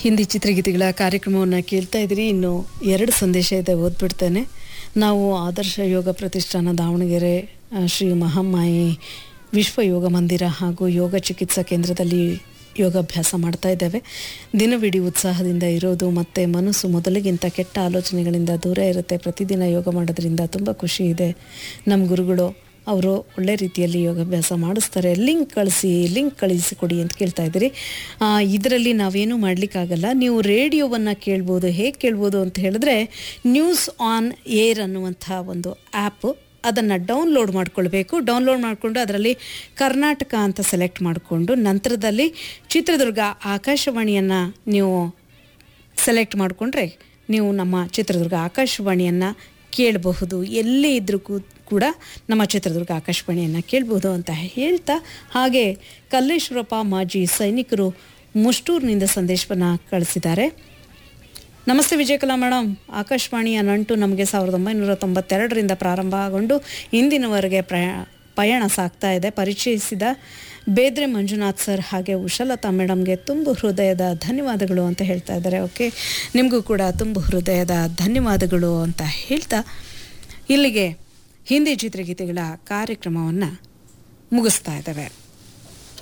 ಹಿಂದಿ ಚಿತ್ರಗೀತೆಗಳ ಕಾರ್ಯಕ್ರಮವನ್ನು ಕೇಳ್ತಾ ಇದ್ದೀರಿ ಇನ್ನು ಎರಡು ಸಂದೇಶ ಇದೆ ಓದ್ಬಿಡ್ತೇನೆ ನಾವು ಆದರ್ಶ ಯೋಗ ಪ್ರತಿಷ್ಠಾನ ದಾವಣಗೆರೆ ಆ, ಶ್ರೀ ಮಹಾಮಾಯಿ ವಿಶ್ವ ಯೋಗ ಮಂದಿರ ಹಾಗೂ ಯೋಗ ಚಿಕಿತ್ಸಾ ಕೇಂದ್ರದಲ್ಲಿ ಯೋಗಾಭ್ಯಾಸ ಮಾಡ್ತಾ ಇದ್ದೇವೆ ದಿನವಿಡೀ ಉತ್ಸಾಹದಿಂದ ಇರೋದು ಮತ್ತು ಮನಸ್ಸು ಮೊದಲಿಗಿಂತ ಕೆಟ್ಟ ಆಲೋಚನೆಗಳಿಂದ ದೂರ ಇರುತ್ತೆ ಪ್ರತಿದಿನ ಯೋಗ ಮಾಡೋದ್ರಿಂದ ತುಂಬ ಖುಷಿ ಇದೆ ನಮ್ಮ ಗುರುಗಳು ಅವರು ಒಳ್ಳೆ ರೀತಿಯಲ್ಲಿ ಯೋಗಾಭ್ಯಾಸ ಮಾಡಿಸ್ತಾರೆ ಲಿಂಕ್ ಕಳಿಸಿ ಲಿಂಕ್ ಕಳಿಸಿಕೊಡಿ ಅಂತ ಕೇಳ್ತಾ ಇದ್ದೀರಿ ಇದರಲ್ಲಿ ನಾವೇನು ಮಾಡಲಿಕ್ಕಾಗಲ್ಲ ನೀವು ರೇಡಿಯೋವನ್ನು ಕೇಳ್ಬೋದು ಹೇಗೆ ಕೇಳ್ಬೋದು ಅಂತ ಹೇಳಿದ್ರೆ ನ್ಯೂಸ್ ಆನ್ ಏರ್ ಅನ್ನುವಂಥ ಒಂದು ಆ್ಯಪ್ ಅದನ್ನು ಡೌನ್ಲೋಡ್ ಮಾಡ್ಕೊಳ್ಬೇಕು ಡೌನ್ಲೋಡ್ ಮಾಡಿಕೊಂಡು ಅದರಲ್ಲಿ ಕರ್ನಾಟಕ ಅಂತ ಸೆಲೆಕ್ಟ್ ಮಾಡಿಕೊಂಡು ನಂತರದಲ್ಲಿ ಚಿತ್ರದುರ್ಗ ಆಕಾಶವಾಣಿಯನ್ನು ನೀವು ಸೆಲೆಕ್ಟ್ ಮಾಡಿಕೊಂಡ್ರೆ ನೀವು ನಮ್ಮ ಚಿತ್ರದುರ್ಗ ಆಕಾಶವಾಣಿಯನ್ನು ಕೇಳಬಹುದು ಎಲ್ಲೇ ಇದ್ರೂ ಕೂ- ಕೂಡ ನಮ್ಮ ಚಿತ್ರದುರ್ಗ ಆಕಾಶವಾಣಿಯನ್ನು ಕೇಳಬಹುದು ಅಂತ ಹೇಳ್ತಾ ಹಾಗೆ ಕಲ್ಲೇಶ್ವರಪ್ಪ ಮಾಜಿ ಸೈನಿಕರು ಮುಷ್ಟೂರಿನಿಂದ ಸಂದೇಶವನ್ನು ಕಳಿಸಿದ್ದಾರೆ ನಮಸ್ತೆ ವಿಜಯಕಲಾ ಮೇಡಮ್ ಆಕಾಶವಾಣಿಯ ನಂಟು ನಮಗೆ ಸಾವಿರದ ಒಂಬೈನೂರ ತೊಂಬತ್ತೆರಡರಿಂದ ಪ್ರಾರಂಭಗೊಂಡು ಇಂದಿನವರೆಗೆ ಪ್ರಯ ಪಯಣ ಸಾಗ್ತಾ ಇದೆ ಪರಿಚಯಿಸಿದ ಬೇದ್ರೆ ಮಂಜುನಾಥ್ ಸರ್ ಹಾಗೆ ಉಷಲತಾ ಮೇಡಮ್ಗೆ ತುಂಬ ಹೃದಯದ ಧನ್ಯವಾದಗಳು ಅಂತ ಹೇಳ್ತಾ ಇದ್ದಾರೆ ಓಕೆ ನಿಮಗೂ ಕೂಡ ತುಂಬ ಹೃದಯದ ಧನ್ಯವಾದಗಳು ಅಂತ ಹೇಳ್ತಾ ಇಲ್ಲಿಗೆ ಹಿಂದಿ ಚಿತ್ರಗೀತೆಗಳ ಕಾರ್ಯಕ್ರಮವನ್ನು ಮುಗಿಸ್ತಾ ಇದ್ದೇವೆ